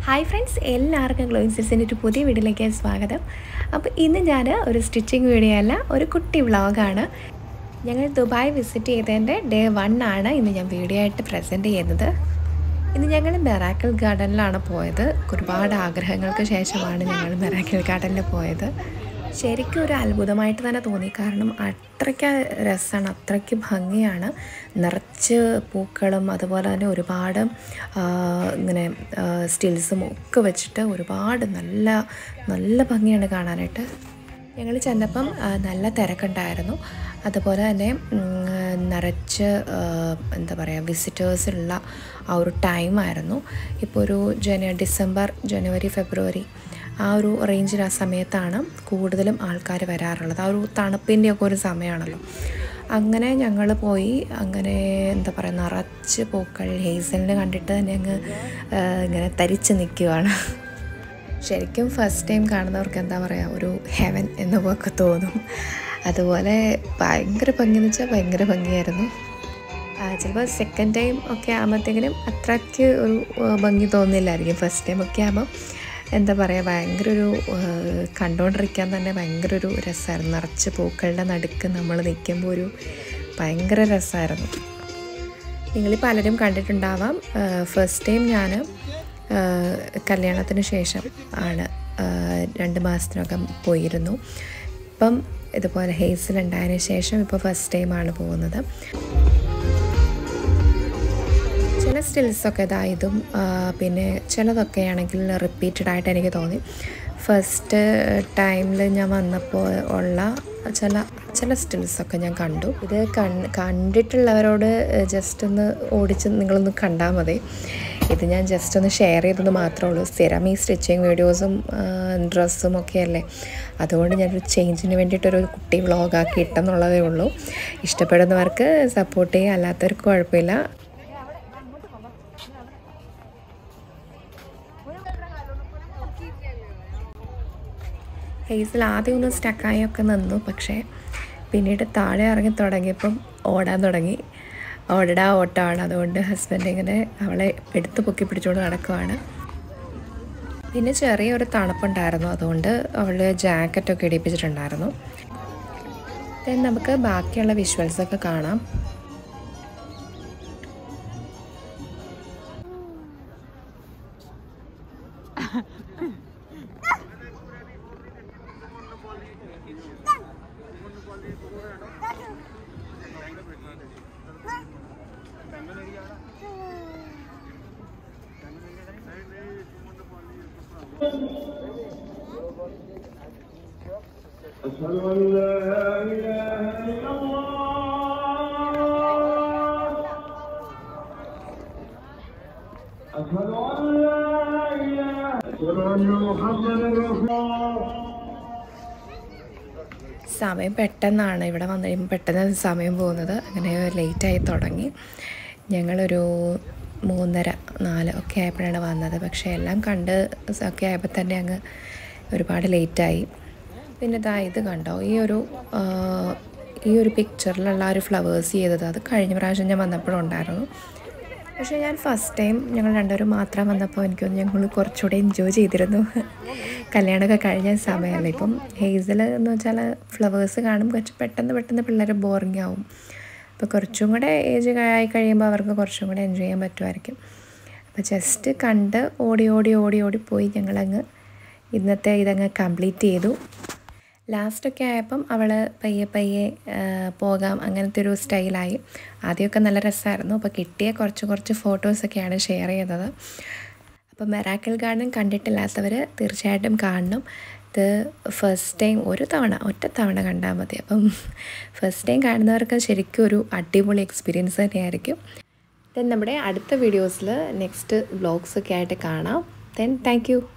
hi friends എല്ലാവർക്കും ഗ്ലോയിൻസിൻ്റെ ഒരു പുതിയ വീഡിയോയിലേക്ക് സ്വാഗതം അപ്പോൾ ഇന്ന് ഞാൻ ഒരു സ്റ്റിച്ചിങ് വീഡിയോ അല്ല ഒരു കുട്ടി വ്ളോഗാണ് ഞങ്ങൾ ദുബായ് വിസിറ്റ് ചെയ്തതിൻ്റെ ഡേ വൺ ആണ് ഇന്ന് ഞാൻ വീഡിയോ ആയിട്ട് പ്രസൻറ്റ് ചെയ്യുന്നത് ഇന്ന് ഞങ്ങൾ മെറാക്കിൾ ഗാർഡനിലാണ് പോയത് ഒരുപാട് ആഗ്രഹങ്ങൾക്ക് ശേഷമാണ് ഞങ്ങൾ മെറാക്കിൾ ഗാർഡനിൽ പോയത് ശരിക്കും ഒരു അത്ഭുതമായിട്ട് തന്നെ തോന്നി കാരണം അത്രയ്ക്ക് രസമാണ് അത്രയ്ക്ക് ഭംഗിയാണ് നിറച്ച് പൂക്കളും അതുപോലെ തന്നെ ഒരുപാട് ആ, ഇങ്ങനെ സ്റ്റിൽസും ഒക്കെ വെച്ചിട്ട് ഒരുപാട് നല്ല നല്ല ഭംഗിയാണ് കാണാനായിട്ട് ഞങ്ങൾ ചെന്നപ്പം ആ, നല്ല തിരക്കുണ്ടായിരുന്നു അതുപോലെ തന്നെ ഉം, നിറച്ച് ആ, എന്താ പറയുക വിസിറ്റേഴ്സുള്ള ആ ഒരു ടൈമായിരുന്നു ഇപ്പോൾ ഒരു ജന ഡിസംബർ ജനുവരി ഫെബ്രുവരി ആ ഒരു റേഞ്ചിൽ ആ സമയത്താണ് കൂടുതലും ആൾക്കാർ വരാറുള്ളത് ആ ഒരു തണുപ്പിൻ്റെയൊക്കെ ഒരു സമയമാണല്ലോ അങ്ങനെ ഞങ്ങൾ പോയി അങ്ങനെ എന്താ പറയുക നിറച്ച് പൂക്കൾ ഹേസലിനെ കണ്ടിട്ട് തന്നെ അങ്ങ് ആ, ഇങ്ങനെ തരിച്ച് നിൽക്കുകയാണ് ശരിക്കും ഫസ്റ്റ് ടൈം കാണുന്നവർക്ക് എന്താ പറയുക ഒരു ഹെവൻ എന്നൊക്കെ തോന്നും അതുപോലെ ഭയങ്കര ഭംഗി എന്ന് വെച്ചാൽ ഭയങ്കര ഭംഗിയായിരുന്നു ചിലപ്പോൾ സെക്കൻഡ് ടൈം ഒക്കെ ആകുമ്പോഴത്തേക്കിനും അത്രയ്ക്ക് ഒരു ആ, ഭംഗി തോന്നില്ലായിരിക്കും ഫസ്റ്റ് ടൈം ഒക്കെ ആകുമ്പോൾ എന്താ പറയുക ഭയങ്കര ഒരു ആ, കണ്ടുകൊണ്ടിരിക്കാൻ തന്നെ ഭയങ്കര ഒരു രസമായിരുന്നു നിറച്ച് പൂക്കളുടെ നടുക്ക് നമ്മൾ നിൽക്കുമ്പോൾ ഒരു ഭയങ്കര രസമായിരുന്നു നിങ്ങൾ പലരും കണ്ടിട്ടുണ്ടാവാം ഫസ്റ്റ് ടൈം ഞാൻ കല്യാണത്തിന് ശേഷം ആണ് ആ, രണ്ട് മാസത്തിനകം പോയിരുന്നു ഇപ്പം ഇതുപോലെ ഹേസിൽ ഉണ്ടായതിന് ശേഷം ഇപ്പോൾ ഫസ്റ്റ് ടൈമാണ് പോകുന്നത് ചില സ്റ്റിൽസൊക്കെ ഇതാ ഇതും ആ, പിന്നെ ചിലതൊക്കെ ആണെങ്കിൽ റിപ്പീറ്റഡ് ആയിട്ട് എനിക്ക് തോന്നി ഫസ്റ്റ് ടൈമിൽ ഞാൻ വന്നപ്പോൾ ഉള്ള ചില ചില സ്റ്റിൽസൊക്കെ ഞാൻ കണ്ടു ഇത് കൺ കണ്ടിട്ടുള്ളവരോട് ജസ്റ്റ് ഒന്ന് ഓടിച്ച് നിങ്ങളൊന്ന് കണ്ടാൽ മതി ഇത് ഞാൻ ജസ്റ്റ് ഒന്ന് ഷെയർ ചെയ്തെന്ന് മാത്രമേ ഉള്ളൂ സ്ഥിരം ഈ സ്റ്റിച്ചിങ് വീഡിയോസും ഡ്രസ്സും ഒക്കെ അല്ലേ അതുകൊണ്ട് ഞാനൊരു ചേഞ്ചിന് വേണ്ടിയിട്ടൊരു കുട്ടി വ്ളോഗാക്കി ഇട്ടെന്നുള്ളതേ ഉള്ളൂ ഇഷ്ടപ്പെടുന്നവർക്ക് സപ്പോർട്ട് ചെയ്യുക അല്ലാത്തവർക്ക് കുഴപ്പമില്ല ഹേസിൽ ആദ്യം ഒന്ന് സ്റ്റക്കായൊക്കെ നിന്നു പക്ഷേ പിന്നീട് താഴെ ഇറങ്ങി തുടങ്ങിയപ്പം ഓടാൻ തുടങ്ങി ഓടടാ ഓട്ടമാണ് അതുകൊണ്ട് ഹസ്ബൻഡ് ഇങ്ങനെ അവളെ എടുത്ത് പൊക്കി പിടിച്ചുകൊണ്ട് നടക്കുവാണ് പിന്നെ ചെറിയൊരു തണുപ്പുണ്ടായിരുന്നു അതുകൊണ്ട് അവൾ ജാക്കറ്റൊക്കെ ഇടിപ്പിച്ചിട്ടുണ്ടായിരുന്നു ദെൻ നമുക്ക് ബാക്കിയുള്ള വിഷ്വൽസൊക്കെ കാണാം أشهد أن لا إله إلا الله أشهد أن لا إله أشهد أن محمدا رسول الله സമയം പെട്ടെന്നാണ് ഇവിടെ വന്നു കഴിയുമ്പോൾ പെട്ടെന്ന് സമയം പോകുന്നത് അങ്ങനെ ലേറ്റായി തുടങ്ങി ഞങ്ങളൊരു മൂന്നര നാല് ഒക്കെ ആയപ്പോഴാണ് വന്നത് പക്ഷേ എല്ലാം കണ്ട് ഒക്കെ ആയപ്പോൾ തന്നെ അങ്ങ് ഒരുപാട് ലേറ്റായി പിന്നെ ഇതാ ഇത് കണ്ടോ ഈ ഒരു ആ, ഈ ഒരു പിക്ചറിലുള്ള ആ ഒരു ഫ്ലവേഴ്സ് ചെയ്തത് അത് കഴിഞ്ഞ പ്രാവശ്യം ഞാൻ വന്നപ്പോഴും ഉണ്ടായിരുന്നു പക്ഷേ ഞാൻ ഫസ്റ്റ് ടൈം ഞങ്ങൾ രണ്ടുപേരും മാത്രം വന്നപ്പോൾ എനിക്ക് തോന്നുന്നു ഞങ്ങൾ കുറച്ചുകൂടെ എൻജോയ് ചെയ്തിരുന്നു കല്യാണമൊക്കെ കഴിഞ്ഞ സമയമല്ലേ ഇപ്പം ഹേസൽ എന്ന് വെച്ചാൽ ഫ്ലവേഴ്സ് കാണും കുറച്ച് പെട്ടെന്ന് പെട്ടെന്ന് പിള്ളേർ ബോറിംഗ് ആവും അപ്പോൾ കുറച്ചും കൂടെ ഏജ് ആയി കഴിയുമ്പോൾ അവർക്ക് കുറച്ചും കൂടെ എൻജോയ് ചെയ്യാൻ പറ്റുമായിരിക്കും അപ്പോൾ ജസ്റ്റ് കണ്ട് ഓടി ഓടി ഓടി ഓടി പോയി ഞങ്ങളങ്ങ് ഇന്നത്തെ ഇതങ്ങ് കംപ്ലീറ്റ് ചെയ്തു ലാസ്റ്റൊക്കെ ആയപ്പം അവൾ പയ്യെ പയ്യെ ആ, പോകാം അങ്ങനത്തെ ഒരു സ്റ്റൈലായി ആദ്യമൊക്കെ നല്ല രസമായിരുന്നു അപ്പോൾ കിട്ടിയ കുറച്ച് കുറച്ച് ഫോട്ടോസൊക്കെയാണ് ഷെയർ ചെയ്തത് അപ്പോൾ മെറാക്കിൾ ഗാർഡൻ കണ്ടിട്ടില്ലാത്തവർ തീർച്ചയായിട്ടും കാണണം ഇത് ഫസ്റ്റ് ടൈം ഒരു തവണ ഒറ്റ തവണ കണ്ടാൽ മതി അപ്പം ഫസ്റ്റ് ടൈം കാണുന്നവർക്ക് ശരിക്കും ഒരു അടിപൊളി എക്സ്പീരിയൻസ് തന്നെയായിരിക്കും ദെൻ നമ്മുടെ അടുത്ത വീഡിയോസിൽ നെക്സ്റ്റ് വ്ളോഗ്സൊക്കെ ആയിട്ട് കാണാം ദെൻ താങ്ക് യു